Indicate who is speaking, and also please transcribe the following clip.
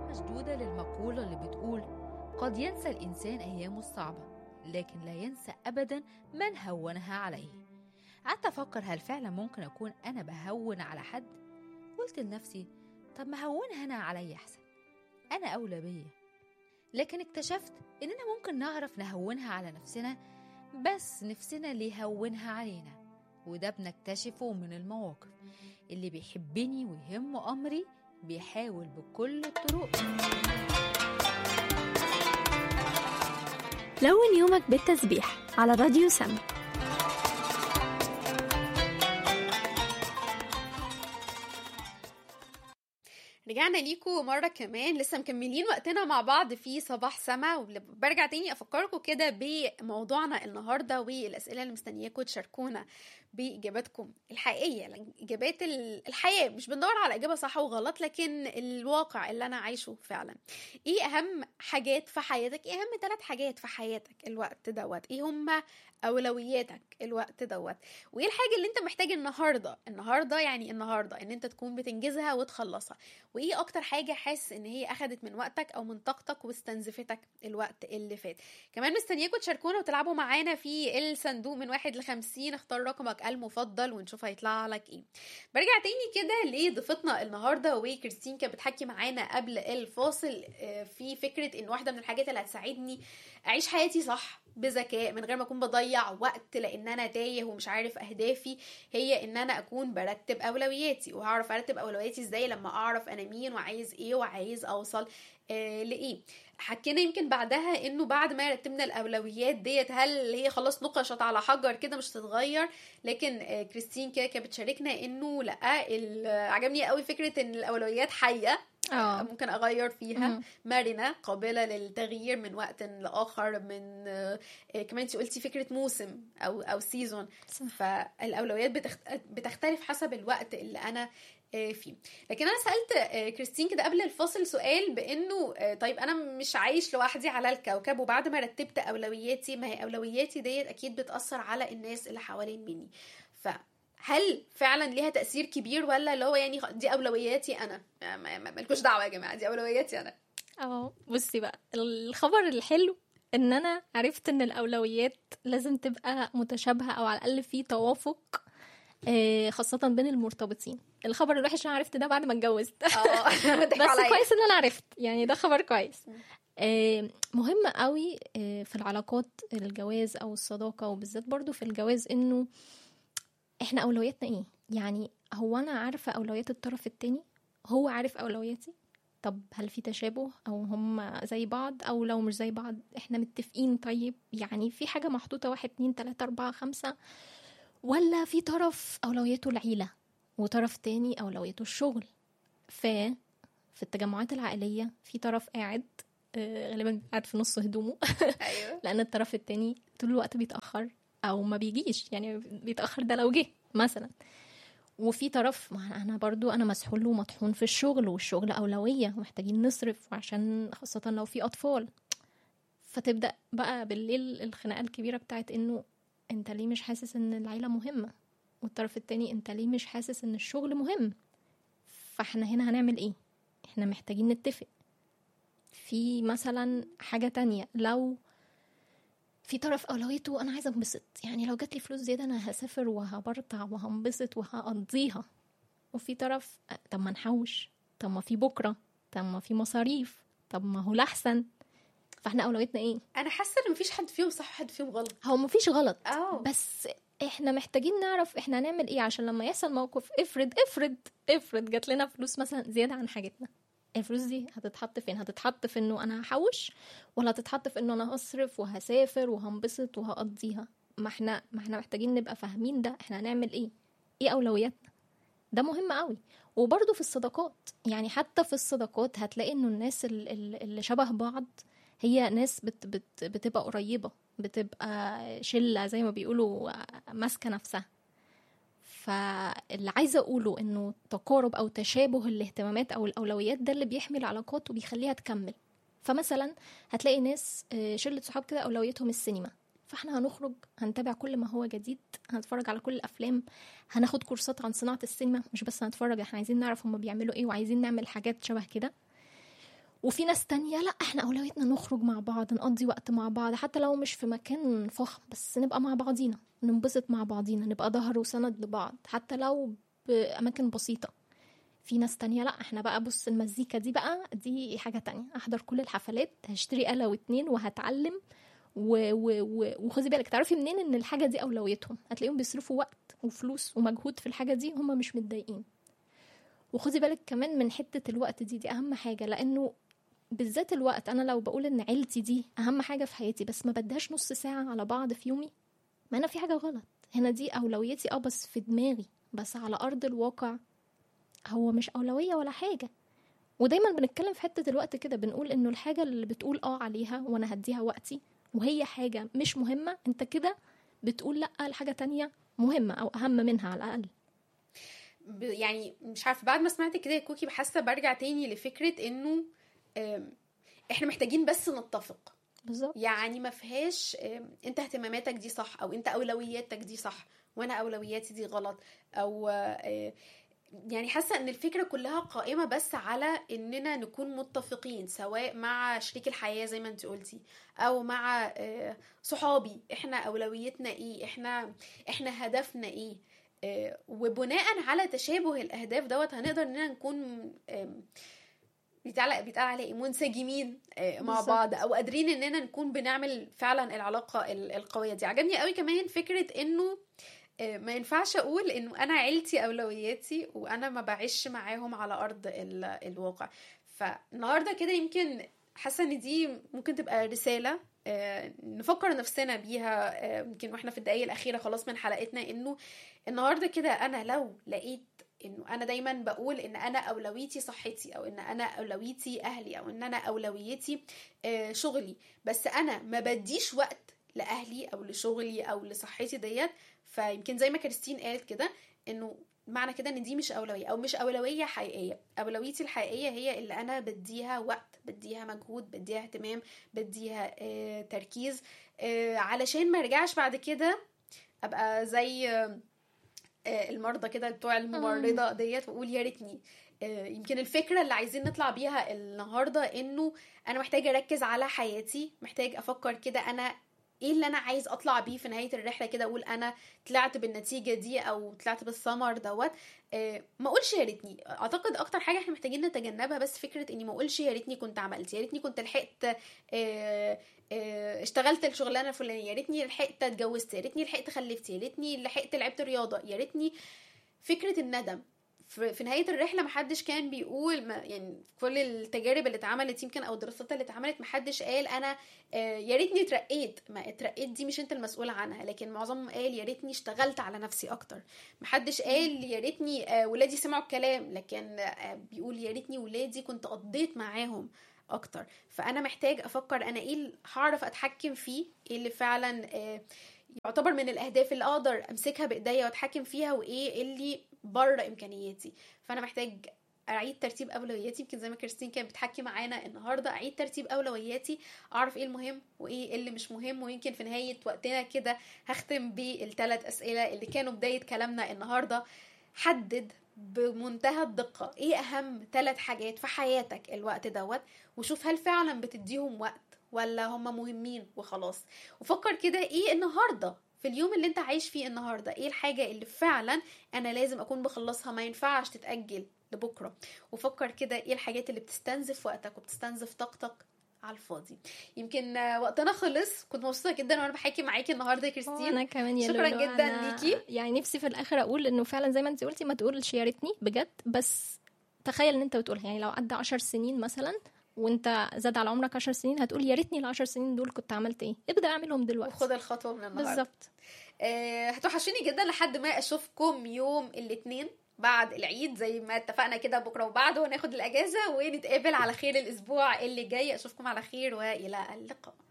Speaker 1: مشدودة للمقولة اللي بتقول قد ينسى الإنسان أيامه الصعبة لكن لا ينسى أبدا من هونها عليه قعدت أفكر هل فعلا ممكن أكون أنا بهون على حد قلت لنفسي طب ما هونها أنا عليا أحسن أنا أولى بيا لكن اكتشفت إننا ممكن نعرف نهونها على نفسنا بس نفسنا اللي يهونها علينا وده بنكتشفه من المواقف اللي بيحبني ويهمه أمري بيحاول بكل الطرق
Speaker 2: لون يومك بالتسبيح على راديو سم
Speaker 3: رجعنا ليكم مرة كمان لسه مكملين وقتنا مع بعض في صباح سما وبرجع تاني أفكركم كده بموضوعنا النهاردة والأسئلة اللي مستنياكم تشاركونا بإجاباتكم الحقيقية إجابات الحياة مش بندور على إجابة صح وغلط لكن الواقع اللي أنا عايشه فعلا إيه أهم حاجات في حياتك إيه أهم ثلاث حاجات في حياتك الوقت دوت إيه هما أولوياتك الوقت دوت وإيه الحاجة اللي أنت محتاج النهاردة النهاردة يعني النهاردة إن أنت تكون بتنجزها وتخلصها وايه اكتر حاجه حاسس ان هي اخدت من وقتك او من طاقتك واستنزفتك الوقت اللي فات كمان مستنياكم تشاركونا وتلعبوا معانا في الصندوق من واحد لخمسين اختار رقمك المفضل ونشوف هيطلع لك ايه برجع تاني كده لضيفتنا النهارده وكريستين كانت بتحكي معانا قبل الفاصل في فكره ان واحده من الحاجات اللي هتساعدني اعيش حياتي صح بذكاء من غير ما اكون بضيع وقت لان انا تايه ومش عارف اهدافي هي ان انا اكون برتب اولوياتي وهعرف ارتب اولوياتي ازاي لما اعرف انا مين وعايز ايه وعايز اوصل آه لايه حكينا يمكن بعدها انه بعد ما رتبنا الاولويات ديت هل هي خلاص نقشت على حجر كده مش هتتغير لكن آه كريستين كده كانت بتشاركنا انه لا عجبني قوي فكره ان الاولويات حيه أوه. ممكن اغير فيها مم. مرنه قابله للتغيير من وقت لاخر من آه كمان انت قلتي فكره موسم او او سيزون فالاولويات بتخت... بتختلف حسب الوقت اللي انا فيه لكن انا سالت كريستين كده قبل الفاصل سؤال بانه طيب انا مش عايش لوحدي على الكوكب وبعد ما رتبت اولوياتي ما هي اولوياتي ديت اكيد بتاثر على الناس اللي حوالين مني ف هل فعلا ليها تاثير كبير ولا اللي هو يعني دي اولوياتي انا مالكوش دعوه يا جماعه دي اولوياتي انا
Speaker 2: اه بصي بقى الخبر الحلو ان انا عرفت ان الاولويات لازم تبقى متشابهه او على الاقل في توافق خاصة بين المرتبطين الخبر الوحش انا عرفت ده بعد ما اتجوزت بس كويس ان انا عرفت يعني ده خبر كويس مهم قوي في العلاقات الجواز او الصداقة وبالذات برضو في الجواز انه احنا اولوياتنا ايه يعني هو انا عارفة اولويات الطرف التاني هو عارف اولوياتي طب هل في تشابه او هم زي بعض او لو مش زي بعض احنا متفقين طيب يعني في حاجة محطوطة واحد اتنين تلاتة اربعة خمسة ولا في طرف أولويته العيلة وطرف تاني أولويته الشغل ف في التجمعات العائلية في طرف قاعد غالبا قاعد في نص هدومه
Speaker 3: أيوه.
Speaker 2: لأن الطرف التاني طول الوقت بيتأخر أو ما بيجيش يعني بيتأخر ده لو جه مثلا وفي طرف ما انا برضو انا مسحول ومطحون في الشغل والشغل اولويه ومحتاجين نصرف وعشان خاصه لو في اطفال فتبدا بقى بالليل الخناقه الكبيره بتاعت انه انت ليه مش حاسس ان العيله مهمه والطرف التاني انت ليه مش حاسس ان الشغل مهم فاحنا هنا هنعمل ايه احنا محتاجين نتفق في مثلا حاجه تانية لو في طرف اولويته انا عايزه انبسط يعني لو جات لي فلوس زياده انا هسافر وهبرطع وهنبسط وهقضيها وفي طرف طب ما نحوش طب ما في بكره طب ما في مصاريف طب ما هو الاحسن فاحنا اولويتنا ايه
Speaker 3: انا حاسه ان مفيش حد فيهم صح وحد فيهم غلط
Speaker 2: هو مفيش غلط
Speaker 3: أوه.
Speaker 2: بس احنا محتاجين نعرف احنا هنعمل ايه عشان لما يحصل موقف افرض افرض افرض جات لنا فلوس مثلا زياده عن حاجتنا الفلوس دي هتتحط فين هتتحط في انه انا هحوش ولا هتتحط في انه انا هصرف وهسافر وهنبسط وهقضيها ما احنا ما احنا محتاجين نبقى فاهمين ده احنا هنعمل ايه ايه اولوياتنا ده مهم قوي وبرضه في الصداقات يعني حتى في الصداقات هتلاقي انه الناس اللي شبه بعض هي ناس بت بت بتبقى قريبة بتبقى شلة زي ما بيقولوا ماسكة نفسها فاللي عايزة أقوله إنه تقارب أو تشابه الاهتمامات أو الأولويات ده اللي بيحمي العلاقات وبيخليها تكمل فمثلا هتلاقي ناس شلة صحاب كده أولويتهم السينما فاحنا هنخرج هنتابع كل ما هو جديد هنتفرج على كل الافلام هناخد كورسات عن صناعه السينما مش بس هنتفرج احنا عايزين نعرف هما بيعملوا ايه وعايزين نعمل حاجات شبه كده وفي ناس تانية لا احنا اولويتنا نخرج مع بعض نقضي وقت مع بعض حتى لو مش في مكان فخم بس نبقى مع بعضينا ننبسط مع بعضينا نبقى ظهر وسند لبعض حتى لو بأماكن بسيطة في ناس تانية لا احنا بقى بص المزيكا دي بقى دي حاجة تانية احضر كل الحفلات هشتري آلة واتنين وهتعلم و- و- و- وخدي بالك تعرفي منين ان الحاجة دي اولويتهم هتلاقيهم بيصرفوا وقت وفلوس ومجهود في الحاجة دي هم مش متضايقين وخدي بالك كمان من حتة الوقت دي دي اهم حاجة لانه بالذات الوقت انا لو بقول ان عيلتي دي اهم حاجة في حياتي بس ما بديهاش نص ساعة على بعض في يومي ما انا في حاجة غلط هنا دي اولويتي اه بس في دماغي بس على ارض الواقع هو مش اولوية ولا حاجة ودايما بنتكلم في حتة الوقت كده بنقول انه الحاجة اللي بتقول اه عليها وانا هديها وقتي وهي حاجة مش مهمة انت كده بتقول لأ لحاجة تانية مهمة او اهم منها على الاقل
Speaker 3: ب- يعني مش عارفه بعد ما سمعت كده يا كوكي بحاسه برجع تاني لفكره انه آم، احنا محتاجين بس نتفق
Speaker 2: بالظبط
Speaker 3: يعني ما فيهاش آم، انت اهتماماتك دي صح او انت اولوياتك دي صح وانا اولوياتي دي غلط او آه، يعني حاسه ان الفكره كلها قائمه بس على اننا نكون متفقين سواء مع شريك الحياه زي ما انت قلتي او مع آه، صحابي احنا اولويتنا ايه احنا احنا هدفنا ايه آه، وبناء على تشابه الاهداف دوت هنقدر اننا نكون آم، بيتعلق بيتقال عليه إيه؟ منسجمين آه، مع
Speaker 2: بالظبط.
Speaker 3: بعض او قادرين اننا نكون بنعمل فعلا العلاقه ال- القويه دي عجبني قوي كمان فكره انه آه، ما ينفعش اقول انه انا عيلتي اولوياتي وانا ما بعيش معاهم على ارض ال- الواقع فالنهارده كده يمكن حاسه ان دي ممكن تبقى رساله آه، نفكر نفسنا بيها آه، يمكن واحنا في الدقايق الاخيره خلاص من حلقتنا انه النهارده كده انا لو لقيت انه انا دايما بقول ان انا اولويتي صحتي او ان انا اولويتي اهلي او ان انا اولويتي آه، شغلي بس انا ما بديش وقت لاهلي او لشغلي او لصحتي ديت فيمكن زي ما كريستين قالت كده انه معنى كده ان دي مش اولويه او مش اولويه حقيقيه اولويتي الحقيقيه هي اللي انا بديها وقت بديها مجهود بديها اهتمام بديها آه، تركيز آه، علشان ما ارجعش بعد كده ابقى زي آه، آه، المرضى كده بتوع الممرضه ديت واقول يا ريتني آه، يمكن الفكره اللي عايزين نطلع بيها النهارده انه انا محتاجه اركز على حياتي محتاج افكر كده انا ايه اللي انا عايز اطلع بيه في نهايه الرحله كده اقول انا طلعت بالنتيجه دي او طلعت بالثمر دوت آه، ما اقولش يا ريتني اعتقد اكتر حاجه احنا محتاجين نتجنبها بس فكره اني ما اقولش يا ريتني كنت عملت يا ريتني كنت لحقت آه، آه، اشتغلت الشغلانه الفلانيه يا ريتني لحقت اتجوزت يا ريتني لحقت خلفت يا ريتني لحقت لعبت رياضه يا ريتني فكره الندم في في نهايه الرحله محدش كان بيقول ما يعني كل التجارب اللي اتعملت يمكن او الدراسات اللي اتعملت محدش قال انا آه، يا ريتني اترقيت ما اترقيت دي مش انت المسؤول عنها لكن معظمهم قال يا ريتني اشتغلت على نفسي اكتر محدش قال يا ريتني آه، ولادي سمعوا الكلام لكن آه، بيقول يا ريتني ولادي كنت قضيت معاهم اكتر فانا محتاج افكر انا ايه اللي هعرف اتحكم فيه ايه اللي فعلا آه، يعتبر من الاهداف اللي اقدر امسكها بايديا واتحكم فيها وايه اللي بره امكانياتي فانا محتاج اعيد ترتيب اولوياتي يمكن زي ما كريستين كانت بتحكي معانا النهارده اعيد ترتيب اولوياتي اعرف ايه المهم وايه اللي مش مهم ويمكن في نهايه وقتنا كده هختم بالثلاث اسئله اللي كانوا بدايه كلامنا النهارده حدد بمنتهى الدقة ايه اهم ثلاث حاجات في حياتك الوقت دوت وشوف هل فعلا بتديهم وقت ولا هم مهمين وخلاص وفكر كده ايه النهارده في اليوم اللي انت عايش فيه النهارده ايه الحاجه اللي فعلا انا لازم اكون بخلصها ما ينفعش تتاجل لبكره وفكر كده ايه الحاجات اللي بتستنزف وقتك وبتستنزف طاقتك على الفاضي يمكن آه، وقتنا خلص كنت مبسوطه جدا وانا بحكي معاكي النهارده يا كريستين
Speaker 2: انا كمان يا
Speaker 3: شكراً
Speaker 2: لولو،
Speaker 3: جداً
Speaker 2: أنا
Speaker 3: ليكي.
Speaker 2: يعني نفسي في الاخر اقول انه فعلا زي ما انت قلتي ما تقولش يا ريتني بجد بس تخيل ان انت بتقولها يعني لو عدى عشر سنين مثلا وانت زاد على عمرك عشر سنين هتقول يا ريتني العشر سنين دول كنت عملت ايه ابدا اعملهم دلوقتي
Speaker 3: وخد الخطوه من النهارده
Speaker 2: بالظبط
Speaker 3: آه، هتوحشوني جدا لحد ما اشوفكم يوم الاثنين بعد العيد زي ما اتفقنا كده بكره وبعده وناخد الاجازه ونتقابل على خير الاسبوع اللي جاي اشوفكم على خير والى اللقاء